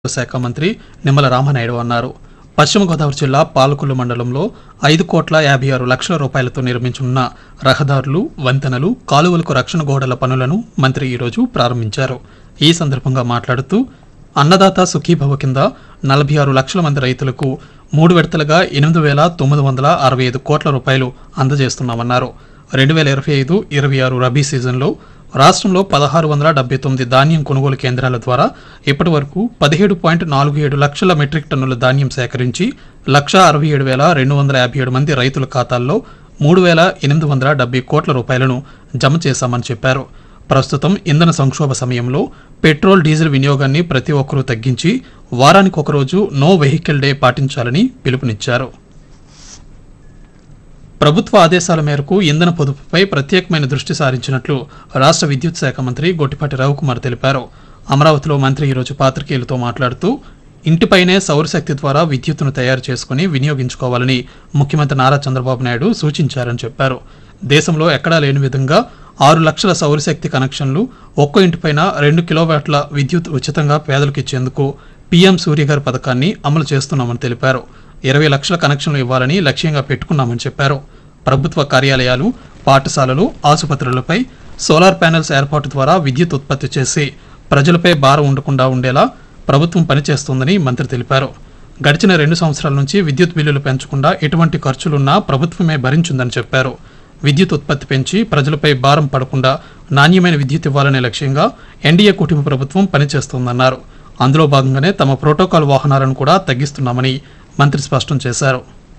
శాఖ మంత్రి నిమ్మల రామనాయుడు అన్నారు పశ్చిమ గోదావరి జిల్లా పాలకొల్లు మండలంలో ఐదు కోట్ల యాభై ఆరు లక్షల రూపాయలతో నిర్మించనున్న రహదారులు వంతెనలు కాలువలకు రక్షణ గోడల పనులను మంత్రి ఈరోజు ప్రారంభించారు ఈ సందర్భంగా మాట్లాడుతూ అన్నదాత సుఖీభవ కింద నలభై ఆరు లక్షల మంది రైతులకు మూడు విడతలుగా ఎనిమిది వేల తొమ్మిది వందల అరవై ఐదు కోట్ల రూపాయలు అందజేస్తున్నామన్నారు రెండు వేల ఇరవై ఐదు ఇరవై ఆరు రబీ సీజన్లో రాష్ట్రంలో పదహారు వందల డెబ్బై తొమ్మిది ధాన్యం కొనుగోలు కేంద్రాల ద్వారా ఇప్పటి వరకు పదిహేడు పాయింట్ నాలుగు ఏడు లక్షల మెట్రిక్ టన్నుల ధాన్యం సేకరించి లక్ష అరవై ఏడు వేల రెండు వందల యాభై ఏడు మంది రైతుల ఖాతాల్లో మూడు వేల ఎనిమిది వందల డెబ్బై కోట్ల రూపాయలను జమ చేశామని చెప్పారు ప్రస్తుతం ఇంధన సంక్షోభ సమయంలో పెట్రోల్ డీజిల్ వినియోగాన్ని ప్రతి ఒక్కరూ తగ్గించి వారానికి ఒకరోజు నో వెహికల్ డే పాటించాలని పిలుపునిచ్చారు ప్రభుత్వ ఆదేశాల మేరకు ఇంధన పొదుపుపై ప్రత్యేకమైన దృష్టి సారించినట్లు రాష్ట్ర విద్యుత్ శాఖ మంత్రి గొట్టిపాటి రవికుమార్ తెలిపారు అమరావతిలో మంత్రి ఈరోజు పాత్రికేయులతో మాట్లాడుతూ ఇంటిపైనే సౌరశక్తి ద్వారా విద్యుత్తును తయారు చేసుకుని వినియోగించుకోవాలని ముఖ్యమంత్రి నారా చంద్రబాబు నాయుడు సూచించారని చెప్పారు దేశంలో ఎక్కడా లేని విధంగా ఆరు లక్షల సౌరశక్తి కనెక్షన్లు ఒక్కో ఇంటిపైన రెండు కిలోవాట్ల విద్యుత్ ఉచితంగా పేదలకు ఇచ్చేందుకు పీఎం సూర్యగారి పథకాన్ని అమలు చేస్తున్నామని తెలిపారు ఇరవై లక్షల కనెక్షన్లు ఇవ్వాలని లక్ష్యంగా పెట్టుకున్నామని చెప్పారు ప్రభుత్వ కార్యాలయాలు పాఠశాలలు ఆసుపత్రులపై సోలార్ ప్యానెల్స్ ఏర్పాటు ద్వారా విద్యుత్ ఉత్పత్తి చేసి ప్రజలపై భారం ఉండకుండా ఉండేలా ప్రభుత్వం పనిచేస్తోందని మంత్రి తెలిపారు గడిచిన రెండు సంవత్సరాల నుంచి విద్యుత్ బిల్లులు పెంచకుండా ఎటువంటి ఖర్చులున్నా ప్రభుత్వమే భరించిందని చెప్పారు విద్యుత్ ఉత్పత్తి పెంచి ప్రజలపై భారం పడకుండా నాణ్యమైన విద్యుత్ ఇవ్వాలనే లక్ష్యంగా ఎన్డీఏ కుటుంబ ప్రభుత్వం పనిచేస్తోందన్నారు అందులో భాగంగానే తమ ప్రోటోకాల్ వాహనాలను కూడా తగ్గిస్తున్నామని మంత్రి స్పష్టం చేశారు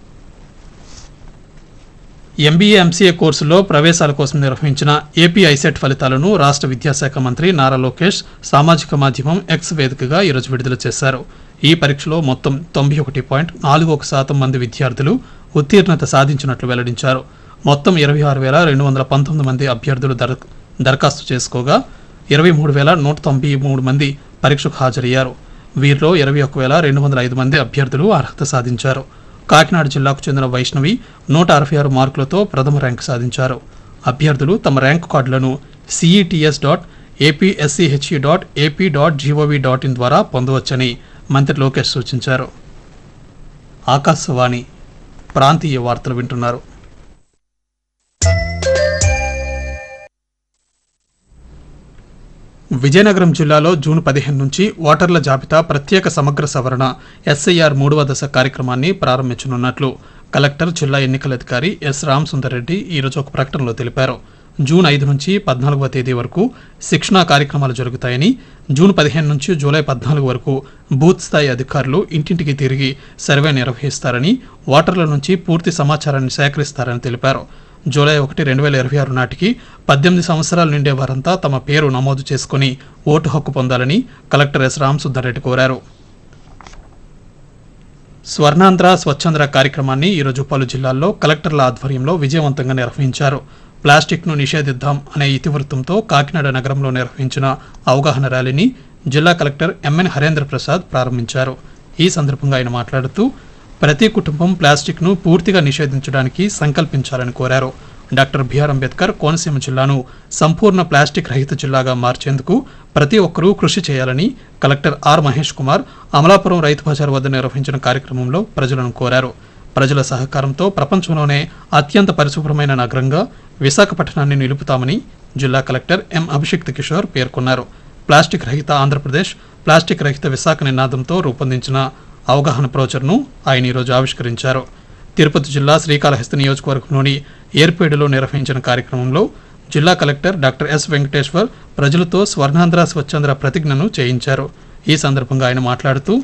ఎంబీఏ ఎంసీఏ కోర్సులో ప్రవేశాల కోసం నిర్వహించిన ఏపీ ఐసెట్ ఫలితాలను రాష్ట్ర విద్యాశాఖ మంత్రి నారా లోకేష్ సామాజిక మాధ్యమం ఎక్స్ వేదికగా ఈరోజు విడుదల చేశారు ఈ పరీక్షలో మొత్తం తొంభై ఒకటి పాయింట్ నాలుగు ఒక శాతం మంది విద్యార్థులు ఉత్తీర్ణత సాధించినట్లు వెల్లడించారు మొత్తం ఇరవై ఆరు వేల రెండు వందల పంతొమ్మిది మంది అభ్యర్థులు దర దరఖాస్తు చేసుకోగా ఇరవై మూడు వేల నూట తొంభై మూడు మంది పరీక్షకు హాజరయ్యారు వీరిలో ఇరవై ఒక్క వేల రెండు వందల ఐదు మంది అభ్యర్థులు అర్హత సాధించారు కాకినాడ జిల్లాకు చెందిన వైష్ణవి నూట అరవై ఆరు మార్కులతో ప్రథమ ర్యాంకు సాధించారు అభ్యర్థులు తమ ర్యాంకు కార్డులను CETS dot APSCHE dot AP dot gov dot in ద్వారా పొందవచ్చని మంత్రి లోకేష్ సూచించారు ఆకాశవాణి ప్రాంతీయ వార్తలు వింటున్నారు విజయనగరం జిల్లాలో జూన్ పదిహేను నుంచి ఓటర్ల జాబితా ప్రత్యేక సమగ్ర సవరణ ఎస్ఐఆర్ మూడవ దశ కార్యక్రమాన్ని ప్రారంభించనున్నట్లు కలెక్టర్ జిల్లా ఎన్నికల అధికారి ఎస్ రామ్ సుందర్ రెడ్డి ఈరోజు ఒక ప్రకటనలో తెలిపారు జూన్ ఐదు నుంచి పద్నాలుగవ తేదీ వరకు శిక్షణా కార్యక్రమాలు జరుగుతాయని జూన్ పదిహేను నుంచి జూలై పద్నాలుగు వరకు బూత్ స్థాయి అధికారులు ఇంటింటికి తిరిగి సర్వే నిర్వహిస్తారని ఓటర్ల నుంచి పూర్తి సమాచారాన్ని సేకరిస్తారని తెలిపారు జూలై ఒకటి రెండు వేల ఇరవై ఆరు నాటికి పద్దెనిమిది సంవత్సరాలు నిండే వారంతా తమ పేరు నమోదు చేసుకుని ఓటు హక్కు పొందాలని కలెక్టర్ ఎస్ రామసుందర్రెడ్డి కోరారు స్వర్ణాంధ్ర స్వచ్ఛంద్ర కార్యక్రమాన్ని ఈరోజు పలు జిల్లాల్లో కలెక్టర్ల ఆధ్వర్యంలో విజయవంతంగా నిర్వహించారు ప్లాస్టిక్ను నిషేధిద్దాం అనే ఇతివృత్తంతో కాకినాడ నగరంలో నిర్వహించిన అవగాహన ర్యాలీని జిల్లా కలెక్టర్ ఎంఎన్ హరేంద్ర ప్రసాద్ ప్రారంభించారు ఈ సందర్భంగా ఆయన మాట్లాడుతూ ప్రతి కుటుంబం ప్లాస్టిక్ను పూర్తిగా నిషేధించడానికి సంకల్పించాలని కోరారు డాక్టర్ బిఆర్ అంబేద్కర్ కోనసీమ జిల్లాను సంపూర్ణ ప్లాస్టిక్ రహిత జిల్లాగా మార్చేందుకు ప్రతి ఒక్కరూ కృషి చేయాలని కలెక్టర్ ఆర్ మహేష్ కుమార్ అమలాపురం రైతు బజార్ వద్ద నిర్వహించిన కార్యక్రమంలో ప్రజలను కోరారు ప్రజల సహకారంతో ప్రపంచంలోనే అత్యంత పరిశుభ్రమైన నగరంగా విశాఖపట్నాన్ని నిలుపుతామని జిల్లా కలెక్టర్ ఎం అభిషిక్త్ కిషోర్ పేర్కొన్నారు ప్లాస్టిక్ రహిత ఆంధ్రప్రదేశ్ ప్లాస్టిక్ రహిత విశాఖ నినాదంతో రూపొందించిన అవగాహన బ్రోచర్ను ఆయన ఈరోజు ఆవిష్కరించారు తిరుపతి జిల్లా శ్రీకాళహస్తి నియోజకవర్గంలోని ఏర్పేడులో నిర్వహించిన కార్యక్రమంలో జిల్లా కలెక్టర్ డాక్టర్ ఎస్ వెంకటేశ్వర్ ప్రజలతో స్వర్ణాంధ్ర స్వచ్ఛంద్ర ప్రతిజ్ఞను చేయించారు ఈ సందర్భంగా ఆయన మాట్లాడుతూ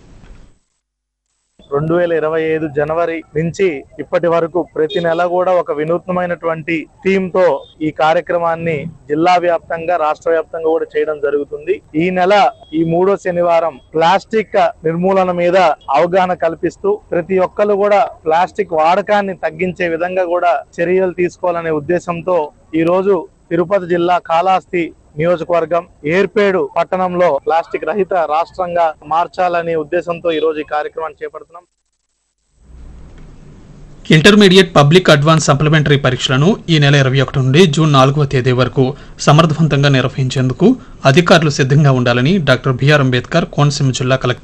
రెండు వేల ఇరవై ఐదు జనవరి నుంచి ఇప్పటి వరకు ప్రతి నెల కూడా ఒక వినూత్నమైనటువంటి థీమ్ తో ఈ కార్యక్రమాన్ని జిల్లా వ్యాప్తంగా రాష్ట్ర వ్యాప్తంగా కూడా చేయడం జరుగుతుంది ఈ నెల ఈ మూడో శనివారం ప్లాస్టిక్ నిర్మూలన మీద అవగాహన కల్పిస్తూ ప్రతి ఒక్కరు కూడా ప్లాస్టిక్ వాడకాన్ని తగ్గించే విధంగా కూడా చర్యలు తీసుకోవాలనే ఉద్దేశంతో ఈ రోజు తిరుపతి జిల్లా కాళహస్తి నియోజకవర్గం ఏర్పేడు పట్టణంలో ప్లాస్టిక్ రహిత రాష్ట్రంగా మార్చాలనే ఉద్దేశంతో ఈ రోజు ఈ కార్యక్రమాన్ని చేపడుతున్నాం ఇంటర్మీడియట్ పబ్లిక్ అడ్వాన్స్ సప్లిమెంటరీ పరీక్షలను ఈ నెల ఇరవై ఒకటి నుండి జూన్ నాలుగవ తేదీ వరకు సమర్థవంతంగా నిర్వహించేందుకు అధికారులు సిద్ధంగా ఉండాలని డాక్టర్ బిఆర్ అంబేద్కర్ కోనసీమ జిల్లా కలెక్టర్